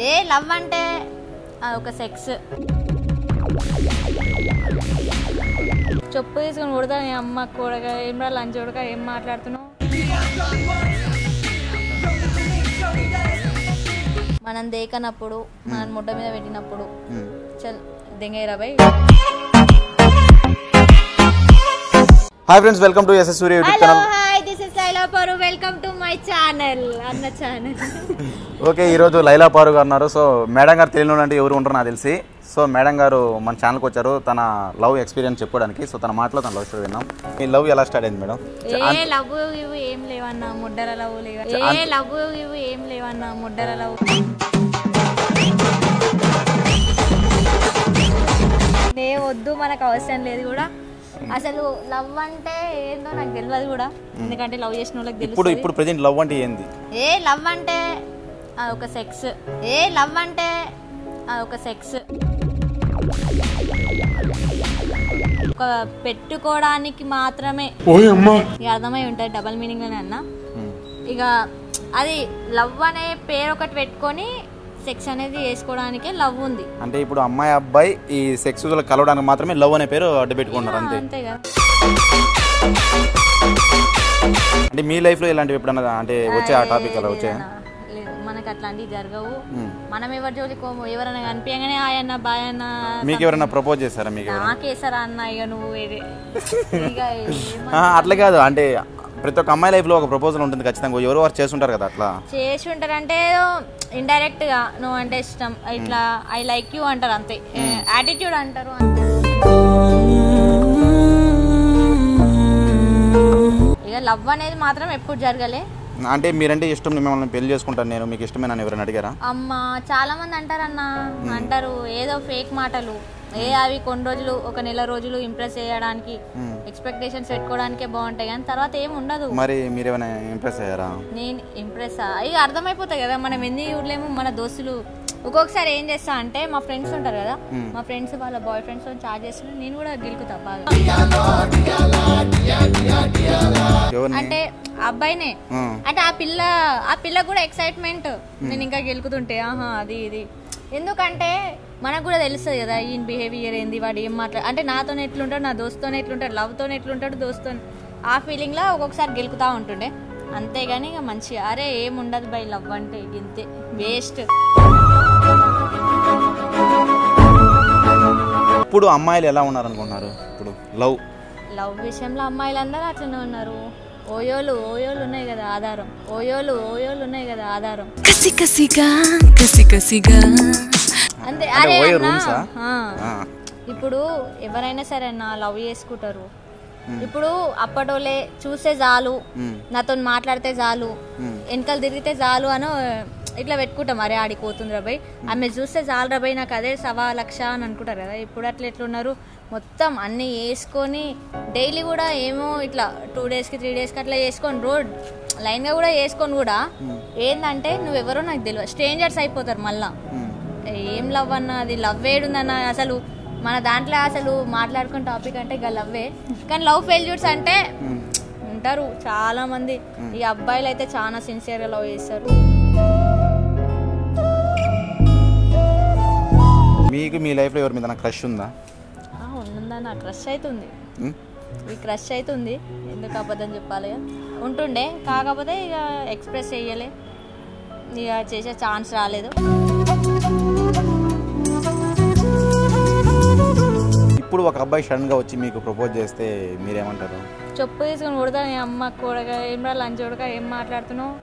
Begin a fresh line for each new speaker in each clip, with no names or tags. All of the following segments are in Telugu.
ఏ లవ్ అంటే ఒక సెక్స్ చెప్పు తీసుకుని కొడతా నీ అమ్మ కూడగా ఏం రా లంచ్ ఉడక ఏం మాట్లాడుతున్నావు మనం దేకనప్పుడు మనం ముడ్డ మీద పెట్టినప్పుడు చల్ దెంగేరా bye
hi friends welcome to SS Surya YouTube
hello
channel
hi this is Laila Paru welcome to my channel అన్న ఛానల్
ఓకే ఈరోజు లైలా పారు గారు ఉన్నారు సో మేడం గారు తెలియని అంటే ఎవరు ఉంటారో నాకు తెలిసి సో మేడం గారు మన ఛానల్కి వచ్చారు తన లవ్ ఎక్స్పీరియన్స్ చెప్పడానికి సో తన మాటలో తన లవ్ స్టోరీ విన్నాం మీ లవ్ ఎలా స్టార్ట్ అయింది మేడం
ఏ లవ్ ఇవి ఏం లేవన్నా ముడ్డర లవ్ లేవ ఏ లవ్ ఇవి ఏం లేవన్నా ముడ్డర లవ్ నే వద్దు మనకు అవసరం లేదు కూడా అసలు లవ్ అంటే ఏందో నాకు తెలియదు కూడా ఎందుకంటే లవ్ చేసిన వాళ్ళకి
ఇప్పుడు
తెలుస్తుంది
ఇప్పుడు ప్రజెంట్ లవ్ అంటే ఏంది
ఏ లవ్ అంటే ఒక సెక్స్ ఏ లవ్ అంటే ఒక సెక్స్ ఒక పెట్టుకోవడానికి మాత్రమే ఇక అర్థమై ఉంటుంది డబల్ మీనింగ్ లోనే అన్న
Hmm.
ఇక అది లవ్ అనే పేరు ఒకటి పెట్టుకొని సెక్స్ అనేది వేసుకోవడానికే లవ్ ఉంది
అంటే ఇప్పుడు అమ్మాయి అబ్బాయి ఈ సెక్స్ కలవడానికి మాత్రమే లవ్ అనే పేరు అడ్డు పెట్టుకున్నారు అంతే
అంతే కదా
అంటే మీ లైఫ్ లో ఇలాంటివి ఎప్పుడన్నా అంటే వచ్చే ఆ టాపిక్ అలా వచ్చాయా
లేదన్నా, లేదు మనకు అట్లాంటివి జరగవు
Hmm.
మనం ఎవరి జోలికి పోము. ఎవరైనా కనిపించగానే ఆయన్న బాయ్ అన్న
మీకు ఎవరైనా ప్రపోజ్ చేశారా మీకు ఎవరైనా
నాకేసారా అన్న ఇక నువ్వు వేరే ఇక ఏమ-
ఆ, అట్లా కాదు అంటే ప్రతి ఒక్క అమ్మాయి లైఫ్ లో ఒక ప్రపోజల్ ఉంటుంది ఖచ్చితంగా ఎవరు వారు చేస్తుంటారు కదా అట్లా
చేసి ఉంటారంటే ఇండైరెక్ట్ గా నువ్వు అంటే ఇష్టం ఇట్లా ఐ లైక్ యూ అంటారు అంతే యాటిట్యూడ్ అంటారు అంతే. ఇక లవ్ అనేది మాత్రం ఎప్పుడు జరగలే
అంటే మీరంటే ఇష్టం మిమ్మల్ని పెళ్లి చేసుకుంటాను నేను మీకు ఇష్టమేనా ఎవరైనా అడిగారా
అమ్మ చాలా మంది అంటారన్న అంటారు ఏదో ఫేక్ మాటలు ఏ అవి కొన్ని రోజులు ఒక నెల రోజులు ఇంప్రెస్ చేయడానికి
మ్మ్.
ఎక్స్పెక్టేషన్స్ పెట్టుకోవడానికే బాగుంటాయి కానీ తర్వాత ఏమి ఉండదు
మరి మీరేమైనా ఇంప్రెస్ అయ్యారా
నేను ఇంప్రెస్ ఇక అర్థమైపోతాయి కదా మనం ఎన్ని చూడలేము మన దోస్తులు ఒక్కొక్కసారి ఏం చేస్తా అంటే మా ఫ్రెండ్స్ ఉంటారు కదా మా ఫ్రెండ్స్ వాళ్ళ బాయ్ ఫ్రెండ్స్ చార్జ్ చేస్తున్నారు నేను కూడా గెలుకుతా బాగా
ఎవరిని
అంటే ఆ అబ్బాయినే
ఆ.
అంటే ఆ పిల్ల ఆ పిల్ల కూడా ఎక్సైట్మెంట్ నేను ఇంకా గెలుకుతుంటే ఆహా అది ఇది ఎందుకంటే మనకు కూడా తెలుస్తుంది కదా ఈయన బిహేవియర్ ఏంది వాడు ఏం మాట్లాడు అంటే నాతో ఎట్లుంటాడు నా దోస్తోనే ఎట్లుంటాడు లవ్తో ఎట్లుంటాడు దోస్తో ఆ ఫీలింగ్లో ఒక్కొక్కసారి గెలుకుతా ఉంటుండే అంతేగాని ఇక మంచి అరే ఏం ఉండదు బై లవ్ అంటే ఇంతే వేస్ట్
ఇప్పుడు అమ్మాయిలు ఎలా ఉన్నారనుకుంటున్నారు ఇప్పుడు లవ్
లవ్ విషయంలో అమ్మాయిలందరూ అట్లనే ఉన్నారు ఓయోలు ఓయోలు ఉన్నాయి కదా ఆధారం ఓయోలు ఓయోలు ఉన్నాయి కదా ఆధారం
కసి కసిగా కసి కసిగా
అంతే
అంటే
అరే
ఓయో
అన్నా,
రూమ్సా?
ఆ.
ఆ.
ఇప్పుడు ఎవరైనా సరే అన్న లవ్ చేసుకుంటారు ఇప్పుడు అప్పటోలే చూస్తే చాలు
మ్మ్.
నాతో మాట్లాడితే చాలు
మ్మ్.
వెనకాల తిరిగితే చాలు అని ఇట్లా పెట్టుకుంటాం అరే ఆడికి పోతుంది రాబాయ్ ఆమె చూస్తే చాలు రాబాయ్ నాకు అదే సవా లక్ష అని అనుకుంటారు కదా ఇప్పుడు అట్లా ఎట్లున్నారు మొత్తం అన్నీ వేసుకొని డైలీ కూడా ఏమో ఇట్లా టూ డేస్కి త్రీ డేస్కి అట్లా చేసుకొని రోడ్ లైన్గా కూడా వేసుకొని కూడా ఏంటంటే నువ్వెవరో నాకు తెలియదు స్ట్రేంజర్స్ అయిపోతారు మళ్ళా
ఉమ్.
ఏం లవ్ అన్న అది లవ్ ఏడుందన్న అసలు మన దాంట్లో అసలు మాట్లాడుకున్న టాపిక్ అంటే ఇక లవ్వే కానీ లవ్ ఫెయిల్యూర్స్ అంటే ఉంటారు చాలా మంది ఈ అబ్బాయిలు అయితే చాలా సిన్సియర్గా లవ్ చేస్తారు
మీకు మీ లైఫ్లో ఎవరి మీద క్రష్ ఉందా
ఆ, ఉందా నా క్రష్ అవుతుంది
ఉమ్.
ఈ క్రష్ అవుతుంది ఎందుకు అబద్ధం చెప్పాలి ఇక? ఉంటుండే కాకపోతే ఇక ఎక్స్ప్రెస్ చెయ్యలే ఇక చేసే ఛాన్స్ రాలేదు
ఇప్పుడు ఒక అబ్బాయి సడన్ గా వచ్చి మీకు ప్రపోజ్ చేస్తే మీరేమంటారు
చెప్పు తీసుకుని కొడతా నీ అమ్మ కూడగా ఏం రా లంచ్ ఉడక ఏం మాట్లాడుతున్నావు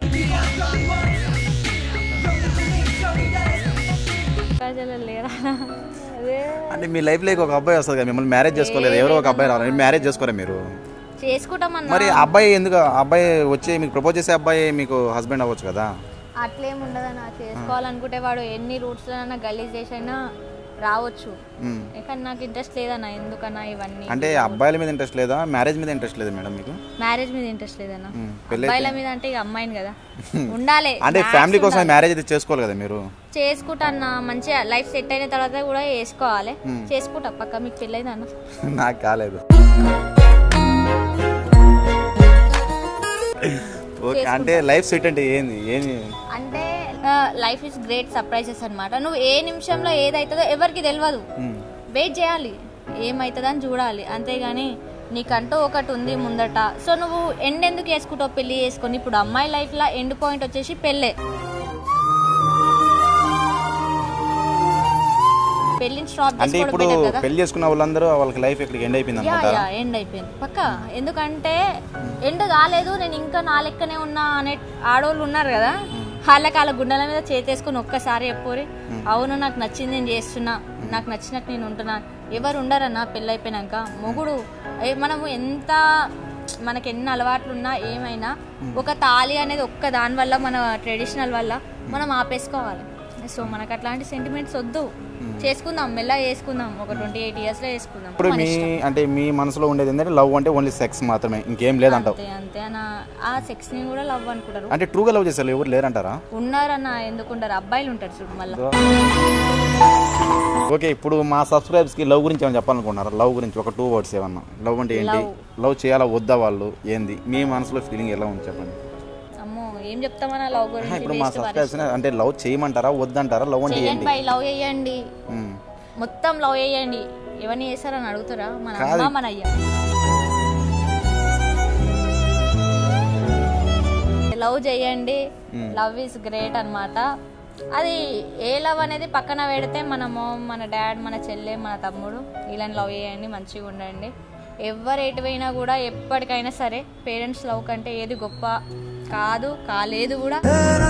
ప్రజలు లేరా అదే
అంటే మీ లైఫ్ లో ఒక అబ్బాయి వస్తుంది కదా మిమ్మల్ని మ్యారేజ్ చేసుకోలేదు ఎవరో ఒక అబ్బాయి రావాలి మ్యారేజ్ చేసుకోరా మీరు
చేసుకుంటామన్నా
మరి ఆ అబ్బాయి ఎందుకు ఆ అబ్బాయి వచ్చి మీకు ప్రపోజ్ చేసే అబ్బాయి మీకు హస్బెండ్ అవ్వచ్చు కదా
అట్లేం ఉండదన్నా చేసుకోవాలనుకుంటే వాడు ఎన్ని రూట్స్ అయినా గలీజ్ చేసైనా రావచ్చు
ఉమ్.
కానీ నాకు ఇంట్రెస్ట్ లేదన్నా ఎందుకన్నా ఇవన్నీ
అంటే అబ్బాయిల మీద ఇంట్రెస్ట్ లేదా మ్యారేజ్ మీద ఇంట్రెస్ట్ లేదు మేడం మీకు
మ్యారేజ్ మీద ఇంట్రెస్ట్ లేదన్నా
ఉమ్, పెళ్ళి
అబ్బాయిల మీద అంటే ఇక అమ్మాయిని కదా ఉండాలి
అంటే
Max
ఫ్యామిలీ కోసం
ఉండాలి.
మ్యారేజ్ అయితే చేసుకోవాలి కదా మీరు
చేసుకుంటా మంచిగా లైఫ్ సెట్ అయిన తర్వాత కూడా చేసుకోవాలి చేసుకుంటా పక్క మీకు పెళ్ళైంది అన్న
నాకు కాలేదు ఓకే అంటే లైఫ్ సెట్ అంటే ఏంది ఏంది
అంటే ఆ, లైఫ్ ఇస్ గ్రేట్ సర్ప్రైజెస్ అన్నమాట నువ్వు ఏ నిమిషంలో ఏదైతుందో ఎవరికి తెలియదు
ఉమ్.
వెయిట్ చేయాలి ఏమవుతుందని చూడాలి అంతేగాని నీకంటూ ఒకటి ఉంది ముందట సో నువ్వు ఎండ్ ఎందుకు వేసుకుంటావు పెళ్లి చేసుకొని ఇప్పుడు అమ్మాయి లైఫ్లో ఎండ్ పాయింట్ వచ్చేసి పెళ్ళే పెళ్లిని స్టాప్
అంటే
చేసుకోవడం
ఇప్పుడు
better కదా
పెళ్లి చేసుకున్న వాళ్ళందరూ వాళ్ళకి లైఫ్ ఇక్కడికి ఎండ్ అయిపోయింది
యా
అనమాట
యా ఎండ్ అయిపోయింది పక్క ఎందుకంటే ఎండ్ కాలేదు నేను ఇంకా నా లెక్కనే ఉన్నా అనే ఆడవాళ్ళు ఉన్నారు కదా వాళ్ళకి వాళ్ళ గుండెల మీద చేతేసుకుని ఒక్కసారి ఎప్పురి అవును నాకు నచ్చింది నేను చేస్తున్నా నాకు నచ్చినట్టు నేను ఉంటున్నా ఎవరు ఉండరన్నా పెళ్ళి అయిపోయినాక మొగుడు ఏ- మనము ఎంత మనకి ఎన్ని అలవాట్లు ఉన్నా ఏమైనా ఒక తాళి అనేది ఒక్క దాని వల్ల మన ట్రెడిషనల్ వల్ల మనం ఆపేసుకోవాలి సో మనకు అట్లాంటి సెంటిమెంట్స్ వద్దు చేసుకుందాం మెల్ల చేసుకుందాం ఒక ట్వంటీ ఎయిట్ ఇయర్స్ లో చేసుకుందాం
ఇప్పుడు
మన
మీ
ఇష్టం.
అంటే మీ మనసులో ఉండేది ఏంటంటే లవ్ అంటే ఓన్లీ సెక్స్ మాత్రమే ఇంకేం లేదంటావు
అంతే అంతే అన్న ఆ సెక్స్ ని కూడా లవ్ అనుకుంటారు
అంటే ట్రూగా లవ్ చేస్తారు ఎవరు లేరంటారా
ఉన్నారన్న ఎందుకుంటారు అబ్బాయిలు ఉంటారు చూడు మళ్ళీ
ఓకే ఇప్పుడు మా సబ్స్క్రైబర్స్ కి లవ్ గురించి ఏమైనా చెప్పాలనుకుంటున్నారా లవ్ గురించి ఒక టూ వర్డ్స్ ఏమన్నా లవ్ అంటే ఏంటి
Love.
లవ్ చేయాలా వద్దా వాళ్ళు ఏంది మీ మనసులో ఫీలింగ్ ఎలా ఉంది చెప్పండి
అమ్మో ఏం చెప్తామన్నా లవ్
ఆహా,
గురించి
ఇప్పుడు మా
Waste
సబ్స్క్రైబర్స్ అంటే లవ్ చేయమంటారా వద్దంటారా లవ్ అంటే
చెయ్యండి
ఏంటి
బై లవ్ చేయండి
ఉమ్.
మొత్తం లవ్ చేయండి ఎవరిని చేస్తారని అడుగుతారా మన
కాదు.
అమ్మ మన అయ్య లవ్ చేయండి లవ్ ఈస్ గ్రేట్ అన్నమాట అది ఏ లవ్ అనేది పక్కన పెడితే మన మామ్ మన డాడ్ మన చెల్లె మన తమ్ముడు వీళ్ళని లవ్ చేయండి మంచిగా ఉండండి ఎవరు ఎటు పోయినా కూడా ఎప్పటికైనా సరే పేరెంట్స్ లవ్ కంటే ఏది గొప్ప కాదు కాలేదు కూడా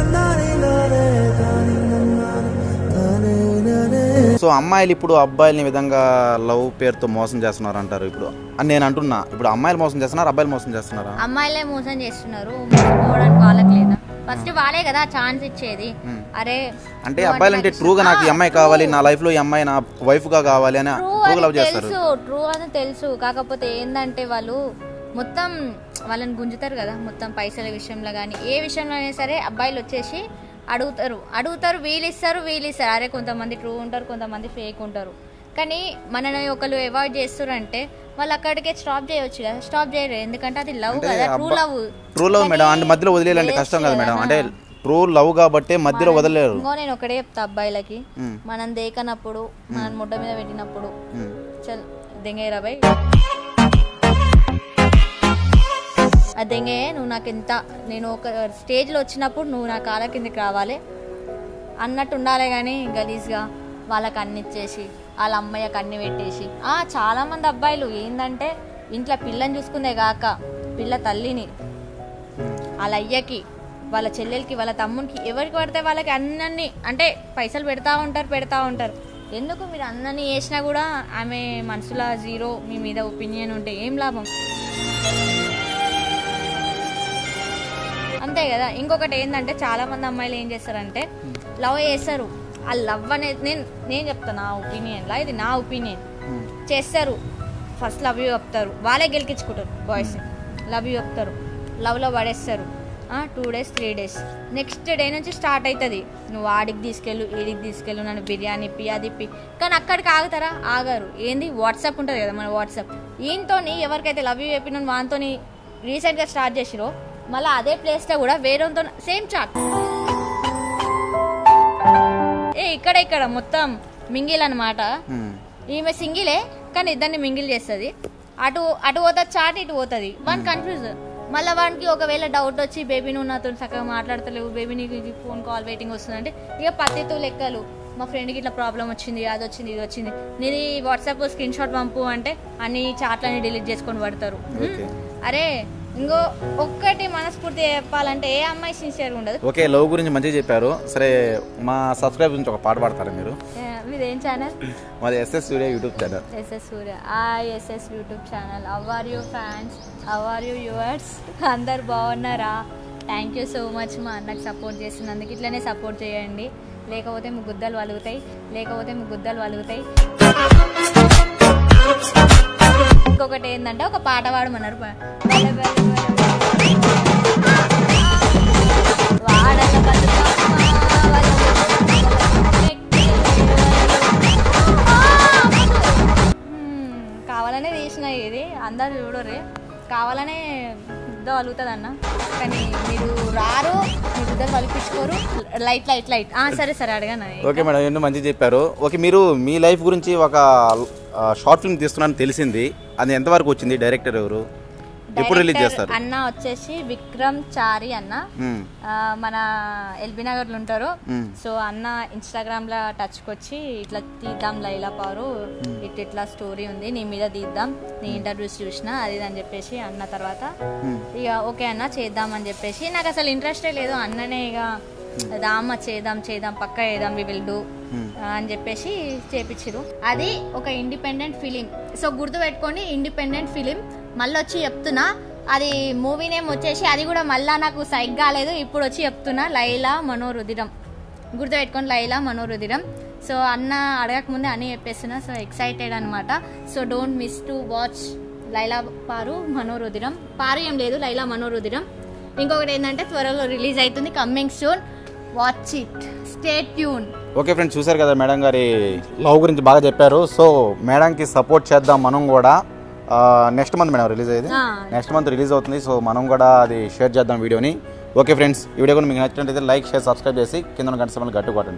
సో అమ్మాయిలు ఇప్పుడు అబ్బాయిలని ఈ విధంగా లవ్ పేరుతో మోసం చేస్తున్నారు అంటారు ఇప్పుడు అని నేను అంటున్నా ఇప్పుడు అమ్మాయిలు మోసం చేస్తున్నారు అబ్బాయిలు మోసం చేస్తున్నారా
అమ్మాయిలే మోసం చేస్తున్నారు మోసపోవడానికి వాళ్ళకి లేదా ఫస్ట్ వాళ్ళే కదా ఛాన్స్ ఇచ్చేది అరే
అంటే అబ్బాయిలు అంటే ట్రూగా నాకు ఈ అమ్మాయి కావాలి నా లైఫ్ లో ఈ అమ్మాయి నా వైఫ్ గా కావాలి అని
ట్రూ
ట్రూగా లవ్
అని
చేస్తారు
తెలుసు ట్రూ అని తెలుసు కాకపోతే ఏంటంటే వాళ్ళు మొత్తం వాళ్ళని గుంజుతారు కదా మొత్తం పైసల విషయంలో కానీ ఏ విషయంలో అయినా సరే అబ్బాయిలు వచ్చేసి అడుగుతారు అడుగుతారు వీళ్ళు ఇస్తారు వీళ్ళు ఇస్తారు అరే కొంతమంది ట్రూ ఉంటారు కొంతమంది ఫేక్ ఉంటారు కానీ మనని ఒకరు అవాయిడ్ చేస్తారంటే వాళ్ళు అక్కడికే స్టాప్ చేయొచ్చు కదా స్టాప్ చేయరు ఎందుకంటే అది లవ్ కదా true love
true love madam అంటే మధ్యలో వదిలేయాలంటే కష్టం కదా మేడం అంటే ట్రూ లవ్ కాబట్టి మధ్యలో వదలలేరు
ఇంకో నేను ఒకటే చెప్తా అబ్బాయిలకి
మ్మ్.
మనం దేకనప్పుడు మనం ముడ్డ మీద పెట్టినప్పుడు
ఉమ్.
చల్ దెంగేరా బై ఆ దెంగే నువ్వు నాకు ఎంత నేను ఒక స్టేజ్లో వచ్చినప్పుడు నువ్వు నా కాళ్ళ కిందకి రావాలి అన్నట్టు ఉండాలి కానీ గలీజ్గా వాళ్ళకి అన్ని ఇచ్చేసి వాళ్ళ అమ్మయ్యకి అన్ని పెట్టేసి ఆ, చాలా మంది అబ్బాయిలు ఏంటంటే ఇంట్లో పిల్లని చూసుకుందే కాక పిల్ల తల్లిని వాళ్ళ అయ్యకి వాళ్ళ చెల్లెలకి వాళ్ళ తమ్మునికి ఎవరికి పడితే వాళ్ళకి అన్నీ అంటే పైసలు పెడతా ఉంటారు పెడతా ఉంటారు ఎందుకు మీరు అన్నీ వేసినా కూడా ఆమె మనసులో జీరో మీ మీద ఒపీనియన్ ఉంటే ఏం లాభం అంతే కదా ఇంకొకటి ఏంటంటే చాలా మంది అమ్మాయిలు ఏం చేస్తారంటే లవ్ చేస్తారు ఆ లవ్ అనేది నేను నేను చెప్తాను నా ఒపీనియన్లా ఇది నా ఒపీనియన్ చేస్తారు ఫస్ట్ లవ్ యూ చెప్తారు వాళ్ళే గెలికించుకుంటారు బాయ్స్ లవ్ యూ చెప్తారు లవ్లో పడేస్తారు two days three days next day నుంచి స్టార్ట్ అవుతుంది నువ్వు ఆడికి తీసుకెళ్ళు ఈడికి తీసుకెళ్ళు నన్ను బిర్యానీ ఇప్పి అది ఇప్పి కానీ అక్కడికి ఆగుతారా ఆగారు ఏంది వాట్సాప్ ఉంటుంది కదా మన వాట్సాప్ ఈయనతోని ఎవరికైతే లవ్ యూ చెప్పిన వానితోని రీసెంట్గా స్టార్ట్ చేసిరో మళ్ళీ అదే ప్లేస్లో కూడా వేరేతో సేమ్ చాట్ ఏ ఇక్కడ ఇక్కడ మొత్తం మింగిల్ అనమాట
ఉమ్.
ఈమె సింగిలే కానీ ఇద్దరిని మింగిల్ చేస్తుంది అటు అటు పోతుంది చాట్ ఇటు పోతుంది వాని కన్ఫ్యూజ్ మళ్ళీ వానికి ఒకవేళ డౌట్ వచ్చి బేబీ నువ్వు నాతో చక్కగా మాట్లాడతలేవు బేబీ నీకు ఫోన్ కాల్ వెయిటింగ్ వస్తుందంటే ఇక పత్తితో లెక్కలు మా ఫ్రెండ్కి ఇట్లా ప్రాబ్లం వచ్చింది అది వచ్చింది ఇది వచ్చింది నీది వాట్సాప్ స్క్రీన్ షాట్ పంపు అంటే అన్ని చాట్లని డిలీట్ చేసుకొని పడతారు
ఓకే.
అరే ఇంకో ఒక్కటి మనస్ఫూర్తి చెప్పాలంటే ఏ అమ్మాయి సిన్సియర్ ఉండదు
ఓకే లవ్ గురించి మంచిగా చెప్పారు సరే మా సబ్స్క్రైబ్ గురించి ఒక పాట పాడతారా మీరు
ఏ, మీదేం ఛానల్
మాది SS Surya YouTube channel
SS Surya ఆ SS YouTube channel our you fans our you yours అందరు బాగున్నారా థ్యాంక్ యూ సో మచ్ మా అన్నకు సపోర్ట్ చేసినందుకు ఇట్లనే సపోర్ట్ చేయండి లేకపోతే మీ గుద్దలు వలుగుతాయి లేకపోతే మీ గుద్దలు వలుగుతాయి ఇంకొకటి ఏంటంటే ఒక పాట పాడమన్నారు పా- బలె బలె బలె వాడల బతుకమ్మ మ్మ్. కావాలనే తీసిన ఇది అందరు చూడరు కావాలనే యుద్ధం అలుగుతుంది అన్న కానీ మీరు రారు మీ యుద్ధం కలిపి పట్టించుకోరు లైట్ లైట్ లైట్ ఆ, సరే సరే అడగాను
ఓకే మేడం ఎన్నో మంచిగా చెప్పారు ఓకే మీరు మీ లైఫ్ గురించి ఒక షార్ట్ ఫిల్మ్ తీస్తున్నారని తెలిసింది అది ఎంతవరకు వచ్చింది డైరెక్టర్ ఎవరు ఎప్పుడు రిలీజ్
డైరెక్టర్
చేస్తారు
అన్న వచ్చేసి విక్రమ్ చారి అన్న
మ్మ్.
ఆ, మన ఎల్బీ నగర్లో ఉంటారు
మ్మ్.
సో అన్న ఇన్స్టాగ్రామ్ లో టచ్కి వచ్చి ఇట్లా తీద్దాం లైలా పారు ఇట్ ఇట్లా స్టోరీ ఉంది నీ మీద తీద్దాం నీ ఇంటర్వ్యూస్ చూసిన అది ఇది అని చెప్పేసి అన్న తర్వాత ఇక ఓకే అన్న చేద్దాం అని చెప్పేసి నాకు అసలు ఇంట్రెస్టే లేదు అన్ననే ఇక రామ్మ చేద్దాం చేద్దాం పక్క చేద్దాం వి విల్ డూ అని చెప్పేసి చేపించారు అది ఒక ఇండిపెండెంట్ ఫిలిం సో గుర్తు పెట్టుకోండి ఇండిపెండెంట్ ఫిలిం మళ్ళీ వచ్చి చెప్తున్నా అది మూవీ నేమ్ వచ్చేసి అది కూడా మళ్ళా నాకు సైక్ కాలేదు ఇప్పుడు వచ్చి చెప్తున్నా లైలా మనోరుదిరం గుర్తు పెట్టుకోండి లైలా మనోరుదిరం సో అన్న అడగకముందే అని చెప్పేస్తున్నా సో ఎక్సైటెడ్ అనమాట so don't miss to watch Laila Paru Manorudhiram Paru ఏం లేదు లైలా మనోరుదిరం ఇంకొకటి ఏంటంటే త్వరలో రిలీజ్ అవుతుంది coming soon watch it stay tune
okay friends చూసారు కదా మేడం గారి లవ్ గురించి బాగా చెప్పారు సో మేడంకి సపోర్ట్ చేద్దాం మనం కూడా నెక్స్ట్ మంత్ మేడం రిలీజ్ అయ్యేది
ఆ.
నెక్స్ట్ మంత్ రిలీజ్ అవుతుంది సో మనం కూడా అది షేర్ చేద్దాం వీడియోని ఓకే ఫ్రెండ్స్ ఈ వీడియో కూడా మీకు నచ్చినట్లయితే లైక్ షేర్ సబ్స్క్రైబ్ చేసి కింద ఉన్న గంట సమయంలో గట్టు కొట్టండి